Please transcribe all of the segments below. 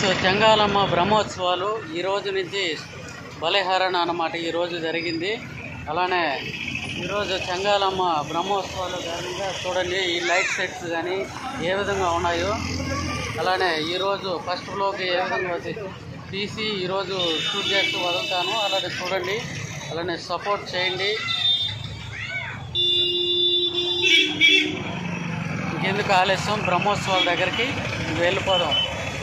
friends Chengalamma బ్రహ్మోత్సవాలు ఈ రోజు నుంచి బలిహరణ అన్నమాట ఈరోజు జరిగింది అలానే ఈరోజు చెంగాలమ్మ బ్రహ్మోత్సవాలు ఘనంగా చూడండి ఈ లైట్ సెట్స్ కానీ ఏ విధంగా ఉన్నాయో అలానే ఈరోజు ఫస్ట్ ఫ్లోకి ఏ విధంగా వచ్చి తీసి ఈరోజు షూట్ చేస్తూ వదులుతాను అలానే చూడండి అలానే సపోర్ట్ చేయండి ఇంకెందుకు ఆలస్యం బ్రహ్మోత్సవాల దగ్గరికి వెళ్ళిపోదాం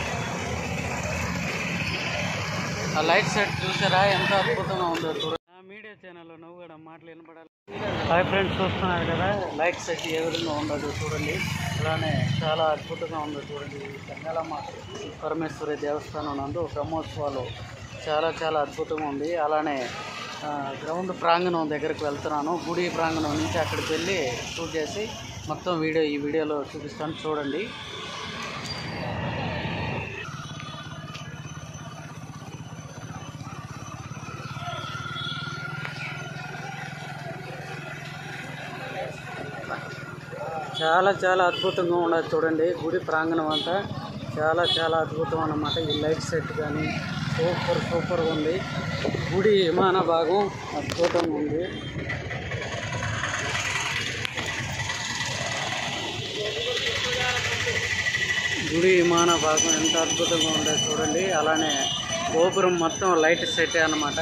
ఆ లైట్ సెట్ చూసారా ఎంత అద్భుతంగా ఉందో చూడండి ఆ మీడియా ఛానల్లో నువ్వు కూడా మాటలు వినపడాలి హాయ్ ఫ్రెండ్స్ చూస్తున్నారు కదా లైట్ సెట్ ఏ విధంగా ఉండదు చూడండి అలానే చాలా అద్భుతంగా ఉందో చూడండి ఈ చెంగాలమ్మ పరమేశ్వరి దేవస్థానం నందు బ్రహ్మోత్సవాలు చాలా చాలా అద్భుతంగా ఉంది అలానే ఆ, గ్రౌండ్ ప్రాంగణం దగ్గరికి వెళ్తున్నాను గుడి ప్రాంగణం నుంచి అక్కడికి వెళ్ళి షూట్ చేసి మొత్తం వీడియో ఈ వీడియోలో చూపిస్తాను చూడండి చాలా చాలా అద్భుతంగా ఉన్నది చూడండి గుడి ప్రాంగణం అంతా చాలా చాలా అద్భుతం అన్నమాట ఈ లైట్ సెట్ కానీ సూపర్ సూపర్గా ఉంది గుడి విమాన భాగం అద్భుతంగా ఉంది గుడి విమాన భాగం ఎంత అద్భుతంగా ఉందో చూడండి అలానే గోపురం మొత్తం లైట్ సెట్ అన్నమాట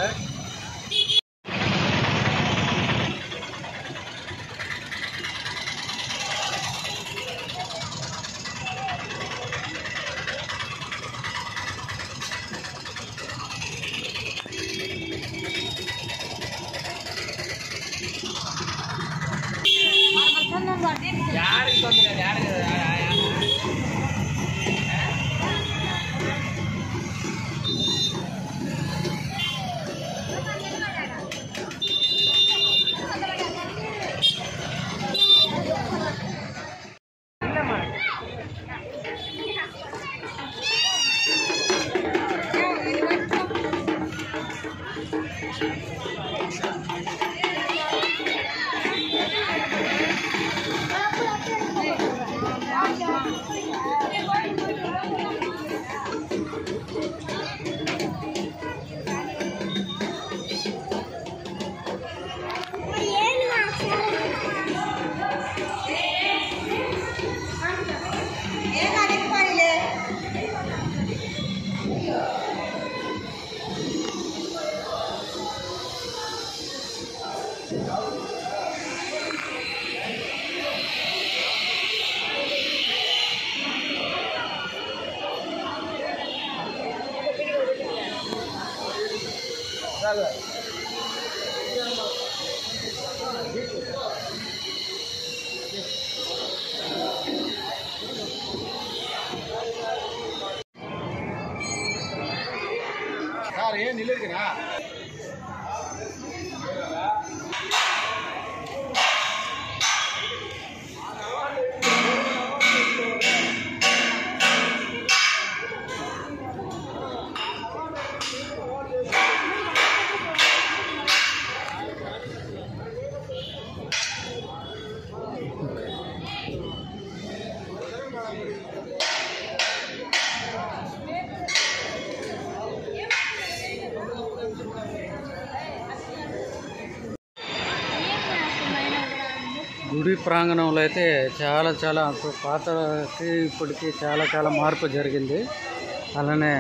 గుడి ప్రాంగణంలో అయితే చాలా చాలా అప్పుడు పాతకి ఇప్పటికి చాలా చాలా మార్పు జరిగింది అలానే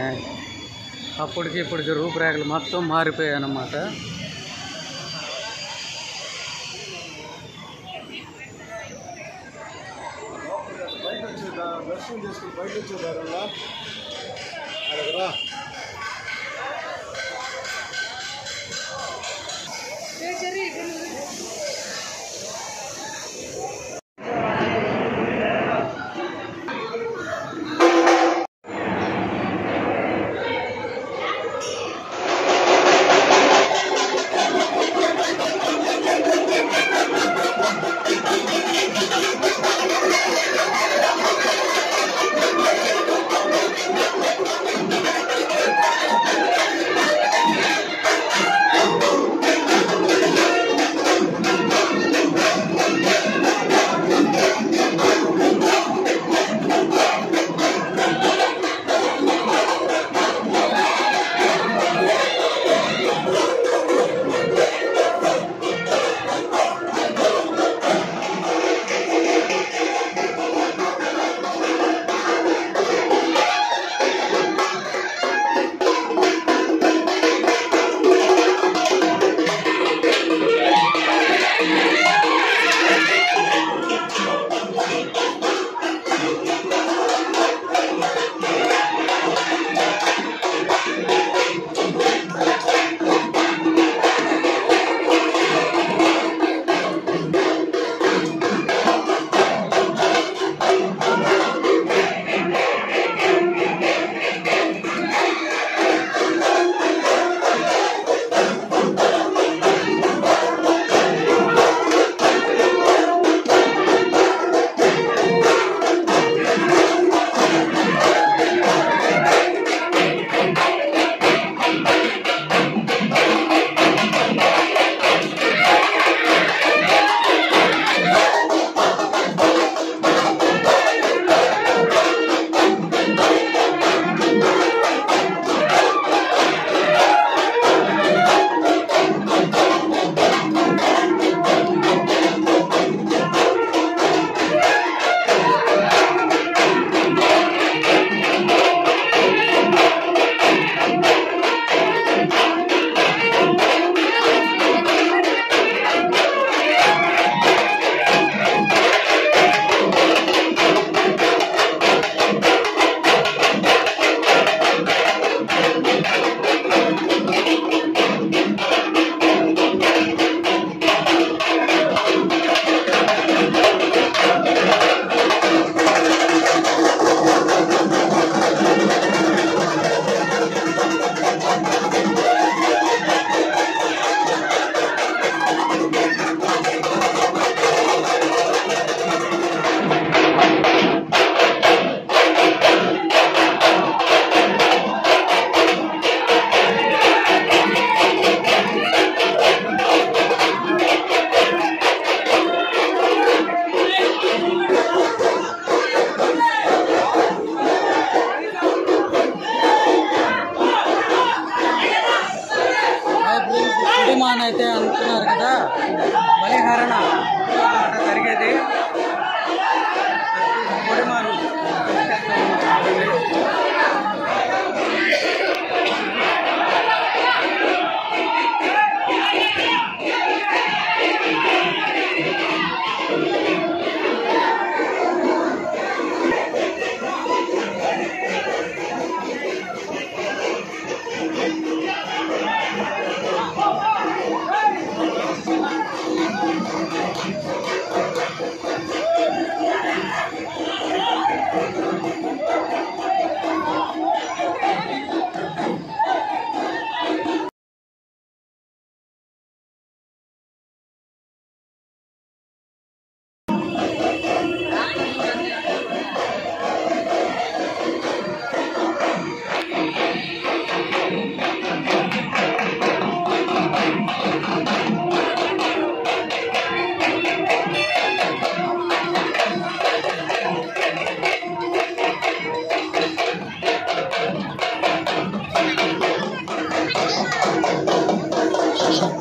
అప్పటికి ఇప్పటికి రూపురేఖలు మొత్తం మారిపోయాయి అన్నమాట బయట వచ్చేదా దర్శనం చేసుకుని బయట వచ్చేదారల్లా అడగరా బలిహరణ అయితే అనుకున్నారు కదా బలిహరణ అన్నమాట జరిగేది పొడిమాను Thank